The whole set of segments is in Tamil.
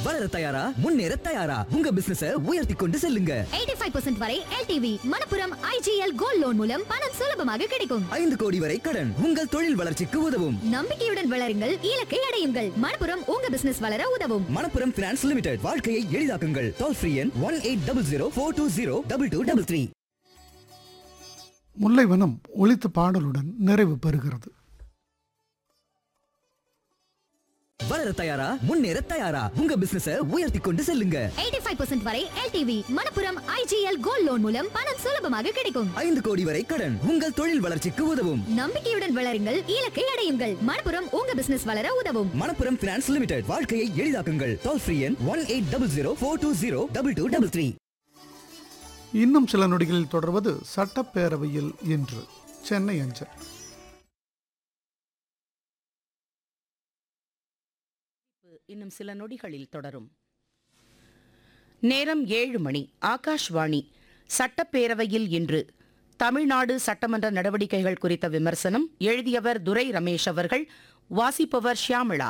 வளர தயாரா முன்னேற தயாரா உங்க பிசினஸ உயர்த்தி கொண்டு செல்லுங்க 85% வரை LTV Manappuram IGL gold loan மூலம் பணம் சுலபமாக கிடைக்கும் ஐந்து கோடி வரை கடன் உங்கள் தொழில் வளர்ச்சிக்கு உதவும் நம்பிக்கையுடன் வளருங்கள் இலக்கை அடையுங்கள் மணப்புரம் உங்க பிசினஸ் வளர உதவும் மணப்புரம் பினான்ஸ் லிமிடெட் வாழ்க்கையை எளிதாக்குங்கள் டோல் ஃப்ரீ எண் one eight double zero four two zero double two double three Mullaivanam ஒலித்து பாடலுடன் நிறைவு பெறுகிறது வளர தயாரா முன்னேற தயாரா உங்க பிசினஸ உயர்த்தி கொண்டு செல்லுங்க 85% வரை LTV Manappuram IGL gold loan மூலம் பணம் சுலபமாக கிடைக்கும் ஐந்து கோடி வரை கடன் உங்கள் தொழில் வளர்ச்சிக்கு உதவும் நம்பிக்கையுடன் வளருங்கள் இலக்கை அடையுங்கள் மணப்புரம் உங்க பிசினஸ் வளர உதவும் மணப்புரம் பினான்ஸ் லிமிடெட் வாழ்க்கையை எளிதாக்குங்கள் டோல் ஃப்ரீ எண் one eight double zero four two zero double two double three இன்னும் சில நொடிகளில் தொடர்வது சட்டப்பேரவையில் இன்று சென்னை அஞ்சல் இன்னும் சில நொடிகளில் தொடரும் நேரம் ஏழு மணி ஆகாஷ்வாணி சட்டப்பேரவையில் இன்று தமிழ்நாடு சட்டமன்ற நடவடிக்கைகள் குறித்த விமர்சனம் எழுதியவர் துரை ரமேஷ் அவர்கள் வாசிப்பவர் ஷியாமிளா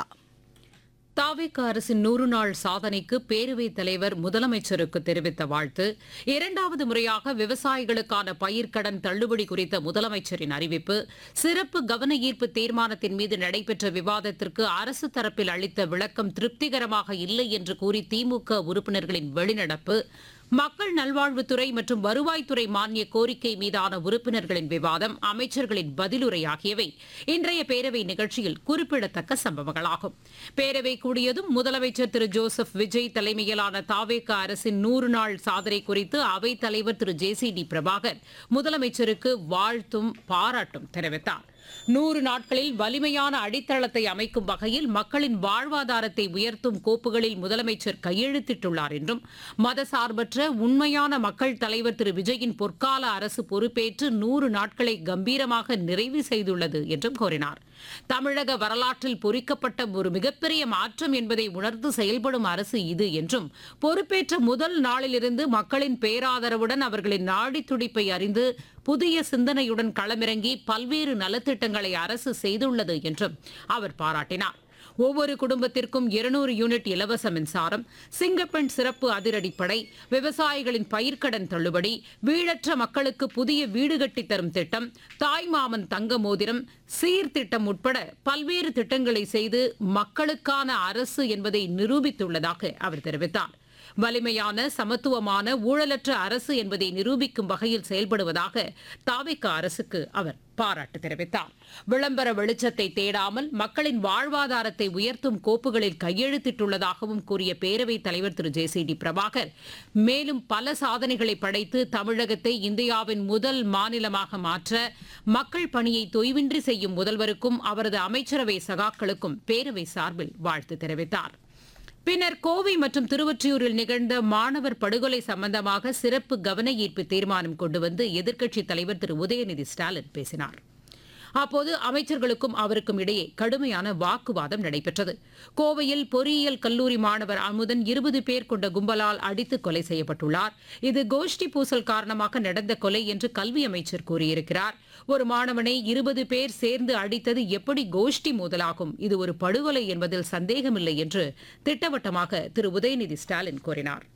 தாவேக அரசின் நூறு நாள் சாதனைக்கு பேரவைத் தலைவர் முதலமைச்சருக்கு தெரிவித்த வாழ்த்து இரண்டாவது முறையாக விவசாயிகளுக்கான பயிர்க்கடன் தள்ளுபடி குறித்த முதலமைச்சரின் அறிவிப்பு சிறப்பு கவன ஈர்ப்பு தீர்மானத்தின் மீது நடைபெற்ற விவாதத்திற்கு அரசு தரப்பில் அளித்த விளக்கம் திருப்திகரமாக இல்லை என்று கூறி திமுக உறுப்பினர்களின் வெளிநடப்பு மக்கள் நல்வாழ்வுத்துறை மற்றும் வருவாய்த்துறை மானிய கோரிக்கை மீதான உறுப்பினர்களின் விவாதம் அமைச்சர்களின் பதிலுரை ஆகியவை இன்றைய பேரவை நிகழ்ச்சியில் குறிப்பிடத்தக்க சம்பவங்களாகும் பேரவை கூடியதும் முதலமைச்சர் திரு ஜோசப் விஜய் தலைமையிலான தாவேக அரசின் நூறு நாள் சாதனை குறித்து அவைத் தலைவர் திரு ஜே சி டி பிரபாகர் முதலமைச்சருக்கு வாழ்த்தும் பாராட்டும் தெரிவித்தார் நூறு நாட்களில் வலிமையான அடித்தளத்தை அமைக்கும் வகையில் மக்களின் வாழ்வாதாரத்தை உயர்த்தும் கோப்புகளில் முதலமைச்சர் கையெழுத்திட்டுள்ளார் என்றும் மதசார்பற்ற உண்மையான மக்கள் தலைவர் திரு விஜயின் பொற்கால அரசு பொறுப்பேற்று நூறு நாட்களை கம்பீரமாக நிறைவு செய்துள்ளது என்றும் கூறினார் தமிழக வரலாற்றில் பொறிக்கப்பட்ட ஒரு மிகப்பெரிய மாற்றம் என்பதை உணர்ந்து செயல்படும் அரசு இது என்றும் பொறுப்பேற்ற முதல் நாளிலிருந்து மக்களின் பேராதரவுடன் அவர்களின் நாடி துடிப்பை அறிந்து புதிய சிந்தனையுடன் களமிறங்கி பல்வேறு நலத்திட்டங்களை அரசு செய்துள்ளது என்றும் அவர் பாராட்டினார் ஒவ்வொரு குடும்பத்திற்கும் இருநூறு யூனிட் இலவச மின்சாரம் சிங்கப்பெண் சிறப்பு அதிரடிப்படை விவசாயிகளின் பயிர்க்கடன் தள்ளுபடி வீடற்ற மக்களுக்கு புதிய வீடு கட்டித் தரும் திட்டம் தாய்மாமன் தங்க மோதிரம் சீர்திட்டம் உட்பட பல்வேறு திட்டங்களை செய்து மக்களுக்கான அரசு என்பதை நிரூபித்துள்ளதாக அவர் தெரிவித்தார் வலிமையான சமத்துவமான ஊழலற்ற அரசு என்பதை நிரூபிக்கும் வகையில் செயல்படுவதாக தாவிக அரசுக்கு அவர் பாராட்டு தெரிவித்தார் விளம்பர வெளிச்சத்தை தேடாமல் மக்களின் வாழ்வாதாரத்தை உயர்த்தும் கோப்புகளில் கையெழுத்திட்டுள்ளதாகவும் கூறிய பேரவைத் தலைவர் திரு ஜே சி டி பிரபாகர் மேலும் பல சாதனைகளை படைத்து தமிழகத்தை இந்தியாவின் முதல் மாநிலமாக மாற்ற மக்கள் பணியை தொய்வின்றி செய்யும் முதல்வருக்கும் அவரது அமைச்சரவை சகாக்களுக்கும் பேரவை சார்பில் வாழ்த்து தெரிவித்தார் பின்னர் கோவை மற்றும் திருவொற்றியூரில் நிகழ்ந்த மாணவர் படுகொலை சம்பந்தமாக சிறப்பு கவன ஈர்ப்பு தீர்மானம் கொண்டு வந்து எதிர்க்கட்சித் தலைவர் திரு உதயநிதி ஸ்டாலின் பேசினார் அப்போது அமைச்சர்களுக்கும் அவருக்கும் இடையே கடுமையான வாக்குவாதம் நடைபெற்றது கோவையில் பொறியியல் கல்லூரி மாணவர் அமுதன் இருபது பேர் கொண்ட கும்பலால் அடித்து கொலை செய்யப்பட்டுள்ளார் இது கோஷ்டி பூசல் காரணமாக நடந்த கொலை என்று கல்வி அமைச்சர் கூறியிருக்கிறார் ஒரு மாணவனை இருபது பேர் சேர்ந்து அடித்தது எப்படி கோஷ்டி மோதலாகும் இது ஒரு படுகொலை என்பதில் சந்தேகமில்லை என்று திட்டவட்டமாக திரு உதயநிதி ஸ்டாலின் கூறினார்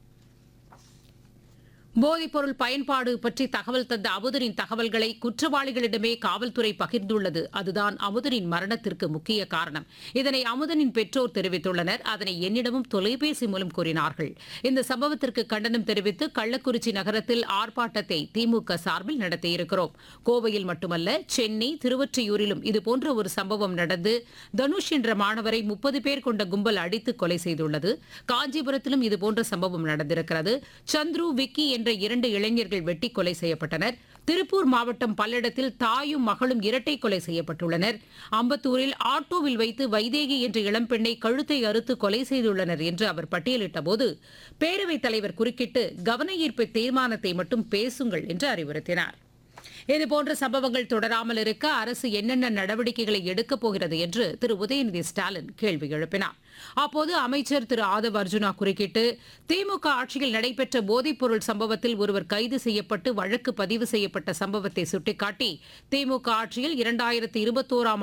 போதைப்பொருள் பயன்பாடு பற்றி தகவல் தந்த அமுதனின் தகவல்களை குற்றவாளிகளிடமே காவல்துறை பகிர்ந்துள்ளது அதுதான் அமுதனின் மரணத்திற்கு முக்கிய காரணம் இதனை அமுதனின் பெற்றோர் தெரிவித்துள்ளனர் அதனை என்னிடமும் தொலைபேசி மூலம் கூறினார்கள் இந்த சம்பவத்திற்கு கண்டனம் தெரிவித்து கள்ளக்குறிச்சி நகரத்தில் ஆர்ப்பாட்டத்தை திமுக சார்பில் நடத்தியிருக்கிறோம் கோவையில் மட்டுமல்ல சென்னை திருவொற்றியூரிலும் இதுபோன்ற ஒரு சம்பவம் நடந்து தனுஷ் என்ற மாணவரை முப்பது பேர் கொண்ட கும்பல் அடித்து கொலை செய்துள்ளது காஞ்சிபுரத்திலும் இதுபோன்ற சம்பவம் நடந்திருக்கிறது சந்துரு விக்கி என்ற இரண்டு இளைஞர்கள் வெட்டி கொலை செய்யப்பட்டனர் திருப்பூர் மாவட்டம் பல்லடத்தில் தாயும் மகளும் இரட்டை கொலை செய்யப்பட்டுள்ளனர் அம்பத்தூரில் ஆட்டோவில் வைத்து வைதேகி என்ற இளம்பெண்ணை கழுத்தை அறுத்து கொலை செய்துள்ளனர் என்று அவர் பட்டியலிட்டபோது பேரவைத் தலைவர் குறுக்கிட்டு கவன ஈர்ப்பு தீர்மானத்தை மட்டும் பேசுங்கள் என்று அறிவுறுத்தினார் இதுபோன்ற சம்பவங்கள் தொடராமல் இருக்க அரசு என்னென்ன நடவடிக்கைகளை எடுக்கப் போகிறது என்று திரு உதயநிதி ஸ்டாலின் கேள்வி எழுப்பினார் அப்போது அமைச்சர் திரு ஆதவ் அர்ஜுனா குறுக்கிட்டு திமுக ஆட்சியில் நடைபெற்ற போதைப்பொருள் சம்பவத்தில் ஒருவர் கைது செய்யப்பட்டு வழக்கு பதிவு செய்யப்பட்ட சம்பவத்தை சுட்டிக்காட்டி திமுக ஆட்சியில் இரண்டாயிரத்தி இருபத்தோராம்